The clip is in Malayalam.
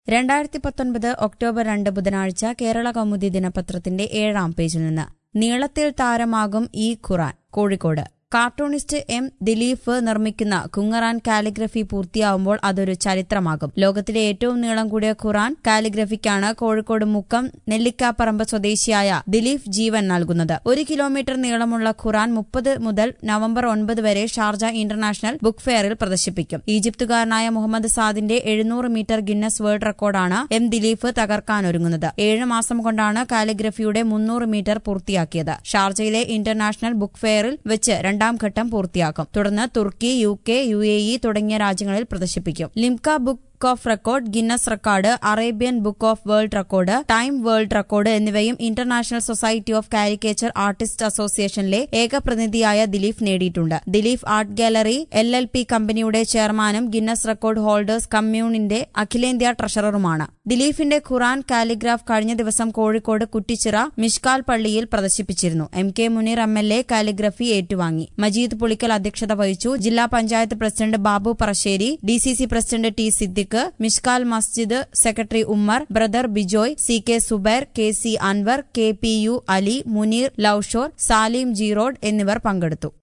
രണ്ടായിരത്തി പത്തൊൻപത് ഒക്ടോബർ രണ്ട് ബുധനാഴ്ച കേരള കൗമുദി ദിനപത്രത്തിന്റെ ഏഴാം പേജിൽ നിന്ന് നീളത്തിൽ താരമാകും ഈ ഖുറാൻ കോഴിക്കോട് കാർട്ടൂണിസ്റ്റ് എം ദിലീഫ് നിർമ്മിക്കുന്ന കുങ്ങറാൻ കാലിഗ്രഫി പൂർത്തിയാവുമ്പോൾ അതൊരു ചരിത്രമാകും ലോകത്തിലെ ഏറ്റവും നീളം കൂടിയ ഖുറാൻ കാലിഗ്രഫിക്കാണ് കോഴിക്കോട് മുക്കം നെല്ലിക്കാപ്പറമ്പ് സ്വദേശിയായ ദിലീഫ് ജീവൻ നൽകുന്നത് ഒരു കിലോമീറ്റർ നീളമുള്ള ഖുറാൻ മുപ്പത് മുതൽ നവംബർ ഒൻപത് വരെ ഷാർജ ഇന്റർനാഷണൽ ബുക്ക് ഫെയറിൽ പ്രദർശിപ്പിക്കും ഈജിപ്തുകാരനായ മുഹമ്മദ് സാദിന്റെ എഴുന്നൂറ് മീറ്റർ ഗിന്നസ് വേൾഡ് റെക്കോർഡാണ് എം ദിലീഫ് തകർക്കാനൊരുങ്ങുന്നത് ഏഴ് മാസം കൊണ്ടാണ് കാലിഗ്രഫിയുടെ മുന്നൂറ് മീറ്റർ പൂർത്തിയാക്കിയത് ഷാർജയിലെ ഇന്റർനാഷണൽ ബുക്ക് ഫെയറിൽ വെച്ച് രണ്ടാം ഘട്ടം പൂർത്തിയാക്കും തുടർന്ന് തുർക്കി U K U A E തുടങ്ങിയ രാജ്യങ്ങളിൽ പ്രദർശിപ്പിക്കും Limca book of record Guinness record Arabian book of world record time world record എന്നിവയും international society of caricature artist അസോസിയേഷനിലെ ഏക പ്രതിനിധിയായ ദിലീഫ് നേടിയിട്ടുണ്ട് Dileef art gallery L L P കമ്പനിയുടെ ചെയർമാനും ഗിന്നസ് റെക്കോർഡ് ഹോൾഡേഴ്സ് കമ്മ്യൂണിന്റെ അഖിലേന്ത്യാ ട്രഷററുമാണ് ദിലീഫിന്റെ ഖുറാൻ കാലിഗ്രാഫ് കഴിഞ്ഞ ദിവസം കോഴിക്കോട് കുറ്റിച്ചിറ മിഷ്കാൽ പള്ളിയിൽ പ്രദർശിപ്പിച്ചിരുന്നു M K Muneer M L A calligraphy ഏറ്റുവാങ്ങി മജീദ് പുളിക്കൽ അധ്യക്ഷത വഹിച്ചു ജില്ലാ panchayat president Babu Parassery D C C president T Siddique Mishkal Masjid secretary Ummer brother Bijoy C K Zubair K C Anwar K P U Ali Muneer love shore Salim ജീറോഡ് എന്നിവർ പങ്കെടുത്തു